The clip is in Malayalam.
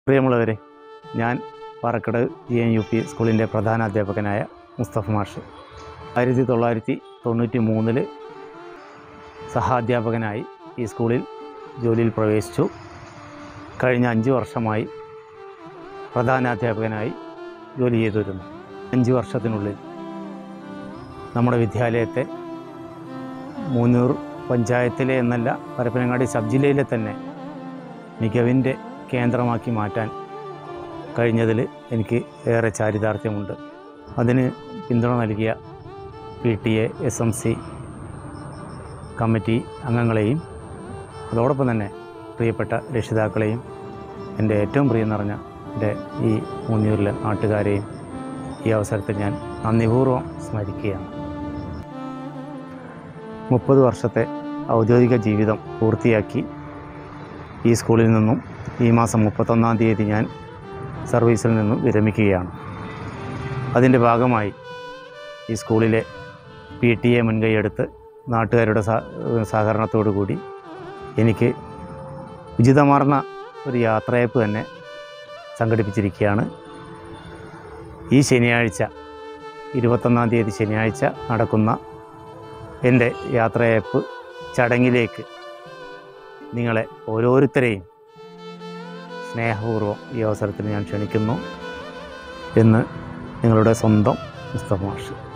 പ്രിയമുള്ളവരെ ഞാൻ Parakkad G N U P സ്കൂളിൻ്റെ പ്രധാന അധ്യാപകനായ മുസ്തഫ മാഷ് ആയിരത്തി തൊള്ളായിരത്തി തൊണ്ണൂറ്റി മൂന്നിൽ സഹാധ്യാപകനായി ഈ സ്കൂളിൽ ജോലിയിൽ പ്രവേശിച്ചു കഴിഞ്ഞ അഞ്ച് വർഷമായി പ്രധാനാധ്യാപകനായി ജോലി ചെയ്തു വരുന്നു അഞ്ച് വർഷത്തിനുള്ളിൽ നമ്മുടെ വിദ്യാലയത്തെ മൂന്നൂർ പഞ്ചായത്തിലെ എന്നല്ല പരപ്പനങ്ങാടി സബ് ജില്ലയിലെ തന്നെ മികവിൻ്റെ കേന്ദ്രമാക്കി മാറ്റാൻ കഴിഞ്ഞതിൽ എനിക്ക് ഏറെ ചാരിതാർത്ഥ്യമുണ്ട് അതിന് പിന്തുണ നൽകിയ P T A S M C committee അംഗങ്ങളെയും അതോടൊപ്പം തന്നെ പ്രിയപ്പെട്ട രക്ഷിതാക്കളെയും എൻ്റെ ഏറ്റവും പ്രിയം നിറഞ്ഞ എൻ്റെ ഈ മൂന്നിയൂരിലെ നാട്ടുകാരെയും ഈ അവസരത്തിൽ ഞാൻ നന്ദിപൂർവ്വം സ്മരിക്കുകയാണ് മുപ്പത് വർഷത്തെ ഔദ്യോഗിക ജീവിതം പൂർത്തിയാക്കി ഈ സ്കൂളിൽ നിന്നും ഈ മാസം മുപ്പത്തൊന്നാം തീയതി ഞാൻ സർവീസിൽ നിന്നും വിരമിക്കുകയാണ് അതിൻ്റെ ഭാഗമായി ഈ സ്കൂളിലെ പി ടി എ മുൻകൈയെടുത്ത് നാട്ടുകാരുടെ സഹ സഹകരണത്തോടു കൂടി എനിക്ക് ഉചിതമാർന്ന ഒരു യാത്രയപ്പ് തന്നെ സംഘടിപ്പിച്ചിരിക്കുകയാണ് ഈ ശനിയാഴ്ച ഇരുപത്തൊന്നാം തീയതി ശനിയാഴ്ച നടക്കുന്ന എൻ്റെ യാത്രയപ്പ് ചടങ്ങിലേക്ക് നിങ്ങളെ ഓരോരുത്തരെയും സ്നേഹപൂർവ്വം ഈ അവസരത്തിൽ ഞാൻ ക്ഷണിക്കുന്നു എന്ന് നിങ്ങളുടെ സ്വന്തം മുസ്തഫ മാഷ്